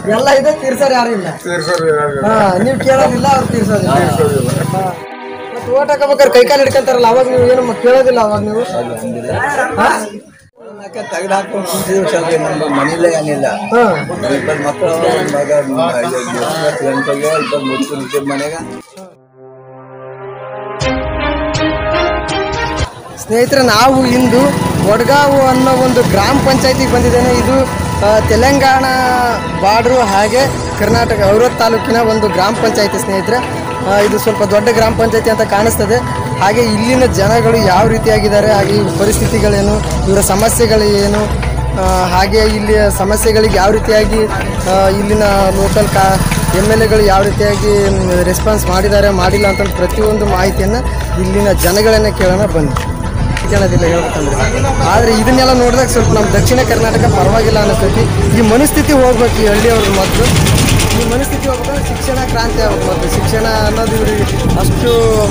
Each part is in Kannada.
ಎಲ್ಲ ಇದೆ ತೀರ್ಸೋರು ಯಾರು ಇಲ್ಲ ತೀರ್ಸೋರು ಯಾರು ಹಾ ನೀವು ಕೇಳೋದಿಲ್ಲ ಅವ್ರು ತೀರ್ಸೋದಿಲ್ಲ ತೀರ್ಸೋದಿಲ್ಲ. ಹಾ. ಮತ್ತೆ ಓಟ್ ಹಾಕಬೇಕಾದ್ರೆ ಕೈ ಕಾಲು ಹಿಡ್ಕೊಂತಾರಲ್ಲ ಅವಾಗ ನೀವು ಏನು ಮ- ಕೇಳೋದಿಲ್ಲ ಅವಾಗ ನೀವು ಹಾ? ತೆಗೆದು ಹಾಕೊಂಡು ಕುಂತಿದ್ರು ಸ್ವಲ್ಪ ನಮ್ಮ ಮನೇಲೇ ಏನಿಲ್ಲ ಹಾ. ಇಬ್ಬರು ಮಕ್ಕಳು ಒಂದ್ ಮಗ ಗಂಟೆಗೆ ಇಬ್ಬರು ಮುಚ್ಚು ನಿಂತಿರ್ ಮನೆಗೆ ಸ್ನೇಹಿತರೆ ನಾವು ಇಂದು ವಡ್ಗಾವು ಅನ್ನೋ ಒಂದು ಗ್ರಾಮ ಪಂಚಾಯತಿಗೆ ಬಂದಿದ್ದೇನೆ ಇದು ಆ, ತೆಲಂಗಾಣ ಬಾರ್ಡ್ರು ಹಾಗೆ ಕರ್ನಾಟಕ ಔರತ್ ತಾಲೂಕಿನ ಒಂದು ಗ್ರಾಮ ಪಂಚಾಯತಿ ಸ್ನೇಹಿತರೆ ಆ, ಇದು ಸ್ವಲ್ಪ ದೊಡ್ಡ ಗ್ರಾಮ ಪಂಚಾಯತಿ ಅಂತ ಕಾಣಿಸ್ತದೆ ಹಾಗೆ ಇಲ್ಲಿನ ಜನಗಳು ಯಾವ ರೀತಿಯಾಗಿದ್ದಾರೆ ಹಾಗೆ ಇವ್ರ ಪರಿಸ್ಥಿತಿಗಳೇನು ಇವರ ಸಮಸ್ಯೆಗಳು ಏನು ಆ, ಹಾಗೆ ಇಲ್ಲಿಯ ಸಮಸ್ಯೆಗಳಿಗೆ ಯಾವ ರೀತಿಯಾಗಿ ಆ, ಇಲ್ಲಿನ ಲೋಕಲ್ ಕಾ ಎಮ್ ಎಲ್ ಎಗಳು ಯಾವ ರೀತಿಯಾಗಿ ರೆಸ್ಪಾನ್ಸ್ ಮಾಡಿದ್ದಾರೆ ಮಾಡಿಲ್ಲ ಅಂತ ಪ್ರತಿಯೊಂದು ಮಾಹಿತಿಯನ್ನು ಇಲ್ಲಿನ ಜನಗಳನ್ನೇ ಕೇಳೋಣ ಬನ್ನಿ ಕೇಳೋದಿಲ್ಲ ಹೇಳ್ಬೇಕಂದ್ರೆ ಆದರೆ ಇದನ್ನೆಲ್ಲ ನೋಡಿದಾಗ ಸ್ವಲ್ಪ ನಮ್ಮ ದಕ್ಷಿಣ ಕರ್ನಾಟಕ ಪರವಾಗಿಲ್ಲ ಅನ್ನಿಸ್ತೈತಿ ಈ ಮನಸ್ಥಿತಿ ಹೋಗ್ಬೇಕು ಈ ಹಳ್ಳಿಯವ್ರ ಮೊದಲು ಈ ಮನಸ್ಥಿತಿ ಹೋಗ್ಬೇಕಂದ್ರೆ ಶಿಕ್ಷಣ ಕ್ರಾಂತಿ ಆಗ್ಬೇಕು ಮೊದಲು ಶಿಕ್ಷಣ ಅನ್ನೋದು ಇವ್ರಿಗೆ ಅಷ್ಟು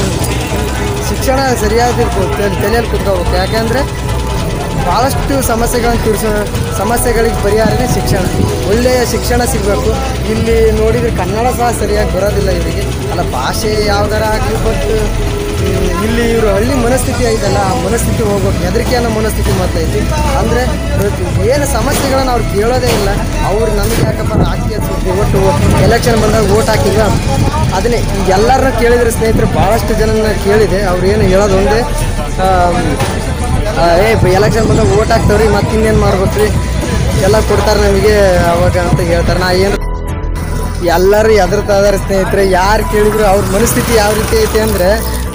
ಶಿಕ್ಷಣ ಸರಿಯಾದಿರ್ಬೇಕು ತಲೆ- ತಲೆಯಲ್ಲಿ ಕುತ್ಕೋಬೇಕು ಯಾಕೆಂದರೆ ಭಾಳಷ್ಟು ಸಮಸ್ಯೆಗಳನ್ನು ತೀರಿಸೋ ಸಮಸ್ಯೆಗಳಿಗೆ ಪರಿಹಾರನೇ ಶಿಕ್ಷಣ ಒಳ್ಳೆಯ ಶಿಕ್ಷಣ ಸಿಗಬೇಕು ಇಲ್ಲಿ ನೋಡಿದರೆ ಕನ್ನಡ ಸಹ ಸರಿಯಾಗಿ ಬರೋದಿಲ್ಲ ಇವರಿಗೆ ಅಲ್ಲ ಭಾಷೆ ಯಾವ್ದಾರ ಆಗಲಿ ಬಟ್ ಇಲ್ಲಿ ಇವರು ಹಳ್ಳಿ ಮನಸ್ಥಿತಿ ಐತಲ್ಲ ಆ ಮನಸ್ಥಿತಿ ಹೋಗ್ಬೇಕು ಹೆದರಿಕೆ ಅನ್ನೋ ಮನಸ್ಥಿತಿ ಮೊದಲೈತಿ ಅಂದರೆ ಏನು ಸಮಸ್ಯೆಗಳನ್ನು ಅವ್ರು ಕೇಳೋದೇ ಇಲ್ಲ ಅವ್ರು ನಮಗೆ ಯಾಕಪ್ಪ ರಾಜಕೀಯ ಸುದ್ದಿ ಒಟ್ಟು ಎಲೆಕ್ಷನ್ ಬಂದಾಗ ಓಟ್ ಹಾಕಿಲ್ಲ ಅದನ್ನೇ ಎಲ್ಲರನ್ನ ಕೇಳಿದ್ರೆ ಸ್ನೇಹಿತರು ಭಾಳಷ್ಟು ಜನನ ಕೇಳಿದೆ ಅವ್ರು ಏನು ಹೇಳೋದು ಒಂದೇ ಆ, ಆ, ಏ ಎಲೆಕ್ಷನ್ ಬಂದಾಗ ಓಟ್ ಹಾಕ್ತಾವ್ರಿ ಮತ್ತೆ ಇನ್ನೇನು ಮಾಡ್ಬೇಕು ರೀ ಎಲ್ಲ ಕೊಡ್ತಾರೆ ನಮಗೆ ಅವಾಗ ಅಂತ ಹೇಳ್ತಾರೆ ನಾ ಏನು ಎಲ್ಲರೂ ಎದುರ್ತಾ ಇದಾರೆ ಸ್ನೇಹಿತರೆ ಯಾರು ಕೇಳಿದ್ರು ಅವ್ರ ಮನಸ್ಥಿತಿ ಯಾವ ರೀತಿ ಐತೆ ಅಂದರೆ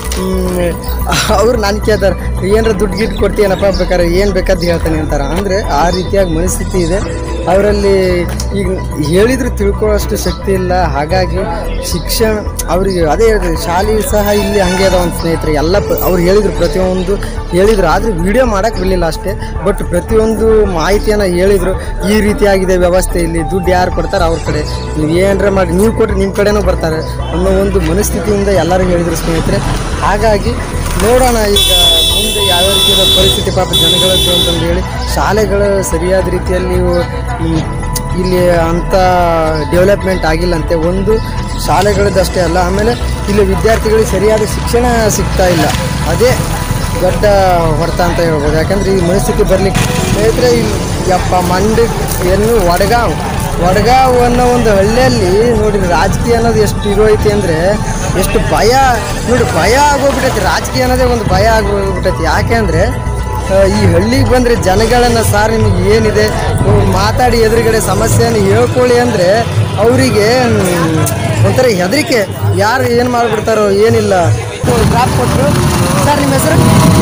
ಅವ್ರು ನಾನು ಕೇಳ್ತಾರೆ ಏನಾರ ದುಡ್ಡು ಗಿಟ್ಟು ಕೊಡ್ತೀಯನಪ್ಪ ಬೇಕಾದ್ರೆ ಏನು ಬೇಕಾದ್ದು ಹೇಳ್ತಾನೆ ಅಂತಾರೆ ಅಂದರೆ ಆ ರೀತಿಯಾಗಿ ಮನಸ್ಥಿತಿ ಇದೆ ಅವರಲ್ಲಿ ಈಗ ಹೇಳಿದ್ರು ತಿಳ್ಕೊಳ್ಳೋಷ್ಟು ಶಕ್ತಿ ಇಲ್ಲ ಹಾಗಾಗಿ ಶಿಕ್ಷಣ ಅವರಿಗೆ ಅದೇ ಹೇಳಿದ್ರು ಶಾಲೆ ಸಹ ಇಲ್ಲಿ ಹಂಗೆ ಅದಾವ ಅಂತ ಸ್ನೇಹಿತರೆ ಎಲ್ಲ ಪ- ಅವ್ರು ಹೇಳಿದ್ರು ಪ್ರತಿಯೊಂದು ಹೇಳಿದ್ರು ಆದರೆ ವಿಡಿಯೋ ಮಾಡೋಕ್ಕೆ ಬಿಡಲಿಲ್ಲ ಅಷ್ಟೇ ಬಟ್ ಪ್ರತಿಯೊಂದು ಮಾಹಿತಿಯನ್ನು ಹೇಳಿದರು ಈ ರೀತಿಯಾಗಿದೆ ವ್ಯವಸ್ಥೆ ಇಲ್ಲಿ ದುಡ್ಡು ಯಾರು ಕೊಡ್ತಾರೆ ಅವ್ರ ಕಡೆ ನೀವು ಏನಾರ ಮಾಡಿ ನೀವು ಕೊಟ್ಟರೆ ನಿಮ್ಮ ಕಡೆನೂ ಬರ್ತಾರೆ ಅನ್ನೋ ಒಂದು ಮನಸ್ಥಿತಿಯಿಂದ ಎಲ್ಲರೂ ಹೇಳಿದರು ಸ್ನೇಹಿತರೆ ಹಾಗಾಗಿ ನೋಡೋಣ ಈಗ ಮುಂದೆ ಯಾವ ರೀತಿಯಾದ ಪರಿಸ್ಥಿತಿ ಪಾಪ ಜನಗಳದ್ದು ಅಂತಂದು ಹೇಳಿ ಶಾಲೆಗಳು ಸರಿಯಾದ ರೀತಿಯಲ್ಲಿ ಹ್ಮ್, ಇಲ್ಲಿ ಅಂಥ ಡೆವಲಪ್ಮೆಂಟ್ ಆಗಿಲ್ಲಂತೆ ಒಂದು ಶಾಲೆಗಳದ್ದಷ್ಟೇ ಅಲ್ಲ ಆಮೇಲೆ ಇಲ್ಲಿ ವಿದ್ಯಾರ್ಥಿಗಳಿಗೆ ಸರಿಯಾದ ಶಿಕ್ಷಣ ಸಿಗ್ತಾ ಇಲ್ಲ ಅದೇ ದೊಡ್ಡ ಹೊರತ ಅಂತ ಹೇಳ್ಬೋದು ಯಾಕಂದರೆ ಈ ಮನಸ್ಥಿತಿ ಬರಲಿಕ್ಕೆ ಸ್ನೇಹಿತರೆ ಇಲ್ಲಿ ಯಪ್ಪ ಮಂಡಿ ಏನು ವಡಗಾಂವ್ ವಡಗಾಂವ್ ಅನ್ನೋ ಒಂದು ಹಳ್ಳಿಯಲ್ಲಿ ನೋಡಿ ರಾಜಕೀಯ ಅನ್ನೋದು ಎಷ್ಟು ಇದು ಐತಿ ಅಂದರೆ ಎಷ್ಟು ಭಯ ನೋಡಿ ಭಯ ಆಗೋಗ್ಬಿಟ್ಟೈತಿ ರಾಜಕೀಯ ಅನ್ನೋದೇ ಒಂದು ಭಯ ಆಗೋಗ್ಬಿಟ್ಟೈತಿ ಯಾಕೆ ಅಂದರೆ ಈ ಹಳ್ಳಿಗೆ ಬಂದರೆ ಜನಗಳನ್ನು ಸಾರ್ ನಿಮಗೆ ಏನಿದೆ ನೀವು ಮಾತಾಡಿ ಎದುರುಗಡೆ ಸಮಸ್ಯೆಯನ್ನು ಹೇಳ್ಕೊಳ್ಳಿ ಅಂದರೆ ಅವರಿಗೆ ಒಂಥರ ಹೆದರಿಕೆ ಯಾರು ಏನು ಮಾಡಿಬಿಡ್ತಾರೋ ಏನಿಲ್ಲ ಡ್ರಾಪ್ ಕೊಟ್ಟರು ಸರ್ ನಿಮ್ಮ ಹೆಸರು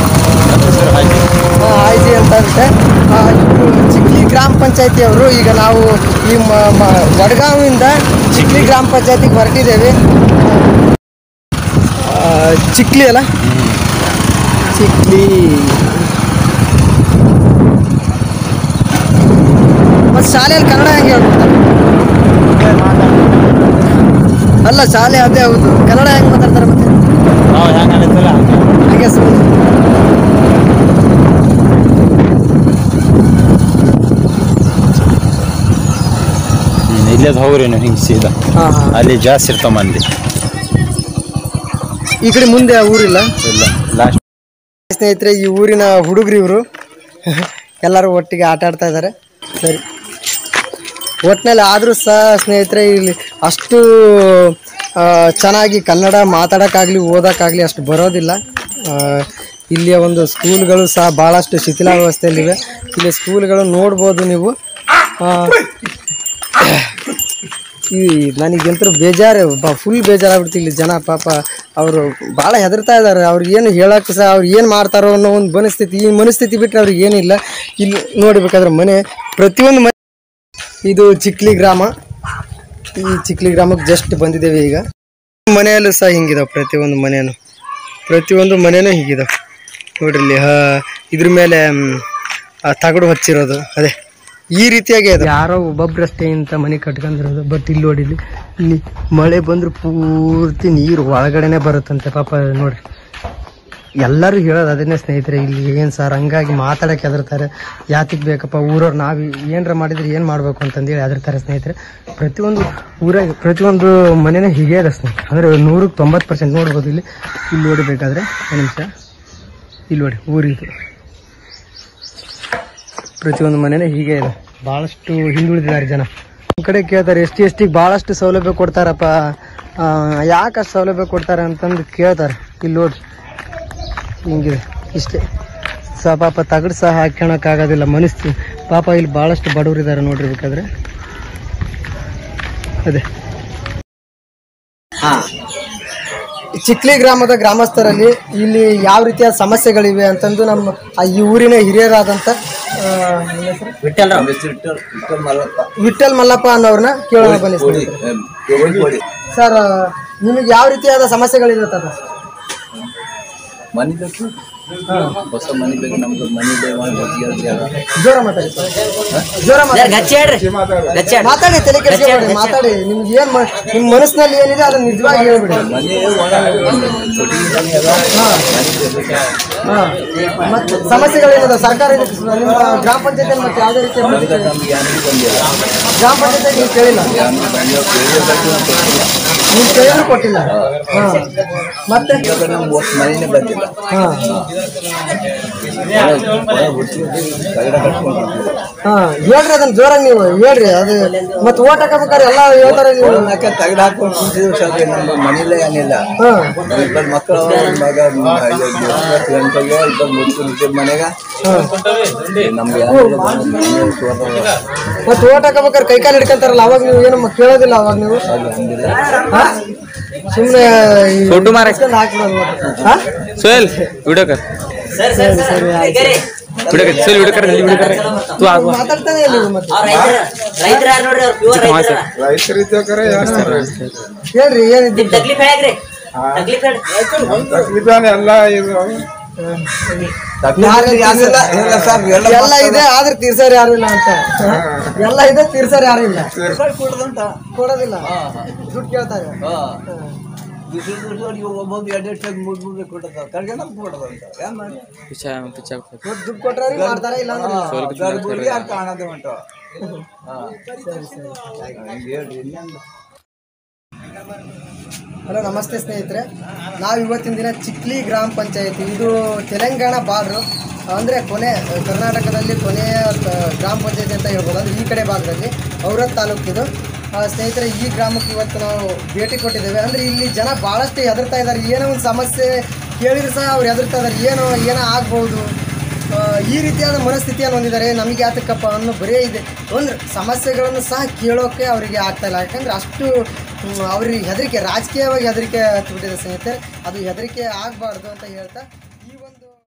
ಆಯ್ತು ಅಂತ ಅಂತೆ ಆ, ಇವ್ರು ಚಿಕ್ಲಿ ಗ್ರಾಮ ಪಂಚಾಯತಿ ಅವರು ಈಗ ನಾವು ಈ ಮ- ಮ- ವಡಗಾವಿಂದ ಚಿಕ್ಲಿ ಗ್ರಾಮ ಪಂಚಾಯತಿಗೆ ಹೊರಟಿದ್ದೇವೆ ಆ, ಚಿಕ್ಲಿ ಅಲ್ಲ ಚಿಕ್ಲಿ ಮತ್ತು ಶಾಲೆಯಲ್ಲಿ ಕನ್ನಡ ಹೆಂಗೆ ಹೇಳ್ಬಿಡ್ತಾರೆ ಅಲ್ಲ ಶಾಲೆ ಅದೇ ಹೌದು ಕನ್ನಡ ಹೆಂಗೆ ಮಾತಾಡ್ತಾರೆ ಮತ್ತೆ ನಾವು ಹೆಂಗೆ ಅನಿಸ್ತಲ್ಲ ಹಾಗೆ ಸುಮ್ಮನೆ ಇಲ್ಲೇ ಹೋಗ್ರಿ ನೀವು ಹಿಂಗೆ ಸೀದಾ ಹಾಂ ಹಾಂ ಅಲ್ಲಿ ಜಾಸ್ತಿ ಇರ್ತಾವ ಮಂದಿ ಈ ಕಡೆ ಮುಂದೆ ಆ ಊರಿಲ್ಲ ಇಲ್ಲ ಲಾಸ್ಟ್ ಸ್ನೇಹಿತರೆ ಈ ಊರಿನ ಹುಡುಗರು ಇವರು ಎಲ್ಲರೂ ಒಟ್ಟಿಗೆ ಆಟ ಆಡ್ತಾ ಇದ್ದಾರೆ ಸರಿ ಒಟ್ಟಿನಲ್ಲಿ ಆದರೂ ಸಹ ಸ್ನೇಹಿತರೆ ಇಲ್ಲಿ ಅಷ್ಟು ಆ, ಚೆನ್ನಾಗಿ ಕನ್ನಡ ಮಾತಾಡೋಕ್ಕಾಗಲಿ ಓದೋಕ್ಕಾಗಲಿ ಅಷ್ಟು ಬರೋದಿಲ್ಲ ಆ, ಇಲ್ಲಿಯ ಒಂದು ಸ್ಕೂಲ್ಗಳು ಸಹ ಭಾಳಷ್ಟು ಶಿಥಿಲಾವಸ್ಥೆಯಲ್ಲಿವೆ ಇಲ್ಲಿ ಸ್ಕೂಲ್ಗಳು ನೋಡ್ಬೋದು ನೀವು ಆ, ಈ ನನಗಂತೂ ಬೇಜಾರು ಫುಲ್ ಬೇಜಾರಾಗ್ಬಿಡ್ತು ಇಲ್ಲಿ ಜನ ಪಾಪ ಅವರು ಭಾಳ ಹೆದರ್ತಾ ಇದ್ದಾರೆ ಅವ್ರಿಗೆ ಏನು ಹೇಳೋಕ್ಕೆ ಸಹ ಅವ್ರು ಏನು ಮಾಡ್ತಾರೋ ಅನ್ನೋ ಒಂದು ಮನಸ್ಥಿತಿ ಈ ಮನಸ್ಥಿತಿ ಬಿಟ್ಟರೆ ಅವ್ರಿಗೆ ಏನಿಲ್ಲ ಇಲ್ಲಿ ನೋಡಬೇಕಾದ್ರೆ ಮನೆ ಪ್ರತಿಯೊಂದು ಮನೆ ಇದು ಚಿಕ್ಲಿ ಗ್ರಾಮ ಈ ಚಿಕ್ಲಿ ಗ್ರಾಮಕ್ಕೆ ಜಸ್ಟ್ ಬಂದಿದ್ದೇವೆ ಈಗ ಮನೆಯಲ್ಲೂ ಸಹ ಹಿಂಗಿದಾವೆ ಪ್ರತಿಯೊಂದು ಮನೆಯೂ ಪ್ರತಿಯೊಂದು ಮನೆಯೂ ಹೀಗಿದಾವೆ ನೋಡ್ರಿ ಇಲ್ಲಿ ಹಾ ಇದ್ರ ಮೇಲೆ ಮ್, ಆ ತಗಡು ಹಚ್ಚಿರೋದು ಅದೇ ಈ ರೀತಿಯಾಗಿ ಇದೆ ಯಾರೋ ಒಬ್ಬೊಬ್ರಷ್ಟೇ ಇಂಥ ಮನೆ ಕಟ್ಕೊಂಡಿರೋದು ಬಟ್ ಇಲ್ಲಿ ನೋಡಿ ಇಲ್ಲಿ ಇಲ್ಲಿ ಮಳೆ ಬಂದ್ರೆ ಪೂರ್ತಿ ನೀರು ಒಳಗಡೆನೆ ಬರುತ್ತಂತೆ ಪಾಪ ನೋಡ್ರಿ ಎಲ್ಲರೂ ಹೇಳೋದು ಅದನ್ನೇ ಸ್ನೇಹಿತರೆ ಇಲ್ಲಿ ಏನು ಸರ್ ಹಂಗಾಗಿ ಮಾತಾಡಕ್ಕೆ ಹೆದರ್ತಾರೆ ಯಾತಿಗೆ ಬೇಕಪ್ಪ ಊರವ್ರು ನಾವು ಏನಾರ ಮಾಡಿದ್ರೆ ಏನು ಮಾಡಬೇಕು ಅಂತಂದೇಳಿ ಹೆದರ್ತಾರೆ ಸ್ನೇಹಿತರೆ ಪ್ರತಿಯೊಂದು ಊರಾಗ ಪ್ರತಿಯೊಂದು ಮನೆನೇ ಹೀಗೆ ಇದೆ ಸ್ನೇಹಿತರೆ ಅಂದರೆ ನೂರಕ್ಕೆ ತೊಂಬತ್ತು ಪರ್ಸೆಂಟ್ ನೋಡ್ಬೋದು ಇಲ್ಲಿ ಇಲ್ಲಿ ನೋಡಿಬೇಕಾದ್ರೆ ಒಂದು ನಿಮಿಷ ಇಲ್ಲಿ ನೋಡಿ ಊರಿದು ಪ್ರತಿಯೊಂದು ಮನೆನೇ ಹೀಗೆ ಇದೆ ಭಾಳಷ್ಟು ಹಿಂದುಳಿದಿದ್ದಾರೆ ಜನ ನಮ್ಮ ಕಡೆ ಕೇಳ್ತಾರೆ ಎಸ್ ಟಿ ಎಸ್ ಟಿಗೆ ಭಾಳಷ್ಟು ಸೌಲಭ್ಯ ಕೊಡ್ತಾರಪ್ಪ ಯಾಕೆ ಅಷ್ಟು ಸೌಲಭ್ಯ ಕೊಡ್ತಾರೆ ಅಂತಂದು ಕೇಳ್ತಾರೆ ಇಲ್ಲಿ ನೋಡಿ ಹಿಂಗಿದೆ ಇಷ್ಟೇ ಸಹ ಪಾಪ ತಗಡು ಸಹ ಹಾಕ್ಕೊಳಕ್ಕಾಗೋದಿಲ್ಲ ಮನಸ್ಸು ಪಾಪ ಇಲ್ಲಿ ಭಾಳಷ್ಟು ಬಡವರಿದ್ದಾರೆ ನೋಡ್ರಿ ಬೇಕಾದ್ರೆ ಅದೇ ಚಿಕ್ಲಿ ಗ್ರಾಮದ ಗ್ರಾಮಸ್ಥರಲ್ಲಿ ಇಲ್ಲಿ ಯಾವ ರೀತಿಯ ಸಮಸ್ಯೆಗಳಿವೆ ಅಂತಂದು ನಮ್ಮ ಆ ಈ ಊರಿನ ಹಿರಿಯರಾದಂಥ ಆ, ನಿಮ್ಮ ಹೆಸರು? ನಮ್ಮ ಹೆಸರು ವಿಠಲ್ ವಿಠಲ್ ಮಲ್ಲಪ್ಪ ವಿಠಲ್ ಮಲ್ಲಪ್ಪ ಅನ್ನೋರ್ನ ಕೇಳೋಣ ಬನ್ನಿ ಕೋಡಿ ಕೋಡಿ ಕೋಡಿ ಸರ್ ನಿಮಗೆ ಯಾವ ರೀತಿಯಾದ ಸಮಸ್ಯೆಗಳಿದೆ ತಾತ ಮನೆ ಬೇಕು ಹೊಸ ಮನೆ ಬೇಕು ನಮ್ದು ಮನೆ ಬೇಕು ಜಾಗ ಜೋರ ಮಾತಾಡಿ ಸರ್. ಜೋರ ಮಾತಾಡಿ ಮಾತಾಡಿ ತಲೆ ಕೆಡಿಸ್ಕೊಬೇಡಿ ಮಾತಾಡಿ ನಿಮ್ಗೆ ಏನ್ ಮ- ನಿಮ್ ಮನಸ್ಸಿನಲ್ಲಿ ಏನಿದೆ ಅದನ್ನ ನಿಜವಾಗಿ ಹೇಳ್ಬಿಡಿ ಮನೆ ಒಳ ಕೊಟ್ಟಿಗೆ ಮನೆ ಅದ ಮನೆ ಬೇಕು ಹಾ ಮತ್ತೆ ಸಮಸ್ಯೆಗಳೇನಿದೆ ಸರ್ಕಾರ ಇದಕ್ಕೆ ಸ- ನಿಮ್ಮ ಗ್ರಾಮ ಪಂಚಾಯತ್ ಮತ್ತೆ ಯಾವುದೇ ರೀತಿಯ ನಮ್ಗೆ ನಮ್ಗೆ ಯಾರಿಗೂ ಬಂದಿಲ್ಲ ಗ್ರಾಮ ಪಂಚಾಯತ್ ನೀವು ಕೇಳಿಲ್ಲ ನಮ್ಗೆ ಬಂದಿಲ್ಲ ಕೇಳಿದ್ದಕ್ಕೆ ನಾವು ಕೊಟ್ಟಿಲ್ಲ ನೀವು ಕೇಳಿದ್ರು ಕೊಟ್ಟಿಲ್ಲ ಹಾ ಮತ್ತೆ ಇವಾಗ ನಮ್ಗೆ ಒಟ್ಟು ಮನೆನೇ ಬಂದಿಲ್ಲ ಹಾ ಕಗಡ ಕಟ್ಕೊಂಡು ಹಾ ಹೇಳ್ರಿ ಅದನ್ನ ಜೋರಾಗಿ ನೀವು ಹೇಳ್ರಿ ಅದು ಮತ್ತೆ ಓಟ್ ಹಾಕಬೇಕಾದ್ರೆ ಎಲ್ಲ ಹೇಳ್ತಾರೆ ನೀವು ಯಾಕೆ ತಗಡ ಹಾಕೊಂಡು ಕುಂತಿದ್ರು ಸ್ವಲ್ಪ ನಮ್ಮ ಮನೇಲೇ ಏನಿಲ್ಲ ಹಾ ಇಬ್ಬರು ಮಕ್ಕಳು ಮಗ ಒಂಬತ್ತು ಗಂಟೆಗೆ ಇಬ್ಬರು ಮುಚ್ಕೊಂಡು ಮನೆಗ ನಮ್ಗೆ ಯಾರಿಲ್ಲ ಮನೆ ತೋಟ ಮತ್ತೆ ಓಟ್ ಹಾಕಬೇಕಾದ್ರೆ ಕೈ ಕಾಲು ಹಿಡ್ಕೊಂತಾರಲ್ಲ ಅವಾಗ ನೀವು ಏನು ಕೇಳೋದಿಲ್ಲ ಅವಾಗ ನೀವು ಅದು ಹಂಗಿಲ್ಲ ಹಾ? ಸುಮ್ನೆ ಈ फोटो मारा ಇಸ್ಕೊಂಡ್ ಹಾಕ್ಬಿಡೋದು vote. ಹಾ? सोहेल वीडियो कर ಸರಿ ಸರಿ ಆಯ್ತು. वीडियो कर सोहेल वीडियो कर जल्दी वीडियो कर तू आग ಮಾತಾಡ್ತಾನೆ ಇಲ್ಲ ನೀವು ಮತ್ತೆ ರೈತರ ನೋಡ್ರಿ ಅವ್ರು ಪ್ಯೂರ್ ರೈತರ ಹೇಳ್ರಿ ಏನಿದ್ದು ತಕ್ಲೀಫ್ ಹೇಳ್ರಿ ತಕ್ಲೀಫ್ ಹೇಳ್ರಿ ಎಲ್ಲ ಇದೆ ಆದ್ರೆ ತೀರ್ಸೋರು ಯಾರು ಇಲ್ಲ ಅಂತ ಎಲ್ಲ ಇದೆ ತೀರ್ಸೋರು ಯಾರು ಇಲ್ಲ ಕೊಡೋದಿಲ್ಲ ದುಡ್ಡು ಕೇಳ್ತಾರೆ ಒಬ್ಬೊಬ್ಬ ಎರಡು ಎರಡು ಮೂರು ಮೂರು ಕೊಟ್ಟದ ಕಡೆಗೆ ನಮ್ಗೆ ಕೊಟ್ಟದಂತ ಏನ್ ಮಾಡಿ पीछे पीछे ದುಡ್ಡು ದುಡ್ಡು ಕೊಟ್ರೆ ಮಾಡ್ತಾರೆ ಇಲ್ಲ ಅಂದ್ರೆ ಇಲ್ಲ. ಗರ್ಭಗುಡಿ ಅಂತ ಕಾಣದೆ ಉಂಟು ಹಿಂಗೆ ಹೇಳ್ರಿ ಇನ್ನೊಂದು ಹಲೋ ನಮಸ್ತೆ ಸ್ನೇಹಿತರೆ ನಾವು ಇವತ್ತಿನ ದಿನ ಚಿಕ್ಲಿ ಗ್ರಾಮ ಪಂಚಾಯತಿ ಇದು ತೆಲಂಗಾಣ ಬಾರ್ಡ್ರು ಅಂದರೆ ಕೊನೆ ಕರ್ನಾಟಕದಲ್ಲಿ ಕೊನೆಯ ತ- ಗ್ರಾಮ ಪಂಚಾಯತಿ ಅಂತ ಹೇಳ್ಬೋದು ಅಂದರೆ ಈ ಕಡೆ ಭಾಗದಲ್ಲಿ ಔರತ್ ತಾಲೂಕಿದು ಆ, ಸ್ನೇಹಿತರೆ ಈ ಗ್ರಾಮಕ್ಕೆ ಇವತ್ತು ನಾವು ಭೇಟಿ ಕೊಟ್ಟಿದ್ದೇವೆ ಅಂದರೆ ಇಲ್ಲಿ ಜನ ಭಾಳಷ್ಟು ಹೆದರ್ತಾ ಇದ್ದಾರೆ ಏನೋ ಒಂದು ಸಮಸ್ಯೆ ಕೇಳಿದ್ರು ಸಹ ಅವ್ರು ಹೆದರ್ತಾ ಇದ್ದಾರೆ ಏನೋ ಏನೋ ಆಗ್ಬೋದು ಆ, ಈ ರೀತಿಯಾದ ಮನಸ್ಥಿತಿಯನ್ನು ಹೊಂದಿದ್ದಾರೆ ನಮಗೆ ಯಾತಕ್ಕಪ್ಪ ಅನ್ನೋ ಬರೇ ಇದೆ ಒಂದು ಸಮಸ್ಯೆಗಳನ್ನು ಸಹ ಕೇಳೋಕೆ ಅವರಿಗೆ ಆಗ್ತಾ ಇಲ್ಲ ಯಾಕಂದ್ರೆ ಅಷ್ಟು ಹ್ಮ್, ಅವ್ರಿಗೆ ಹೆದರಿಕೆ ರಾಜಕೀಯವಾಗಿ ಹೆದರಿಕೆ ಹತ್ಬಿಟ್ಟಿದೆ ಸ್ನೇಹಿತರೆ ಅದು ಹೆದರಿಕೆ ಆಗಬಾರ್ದು ಅಂತ ಹೇಳ್ತಾ ಈ ಒಂದು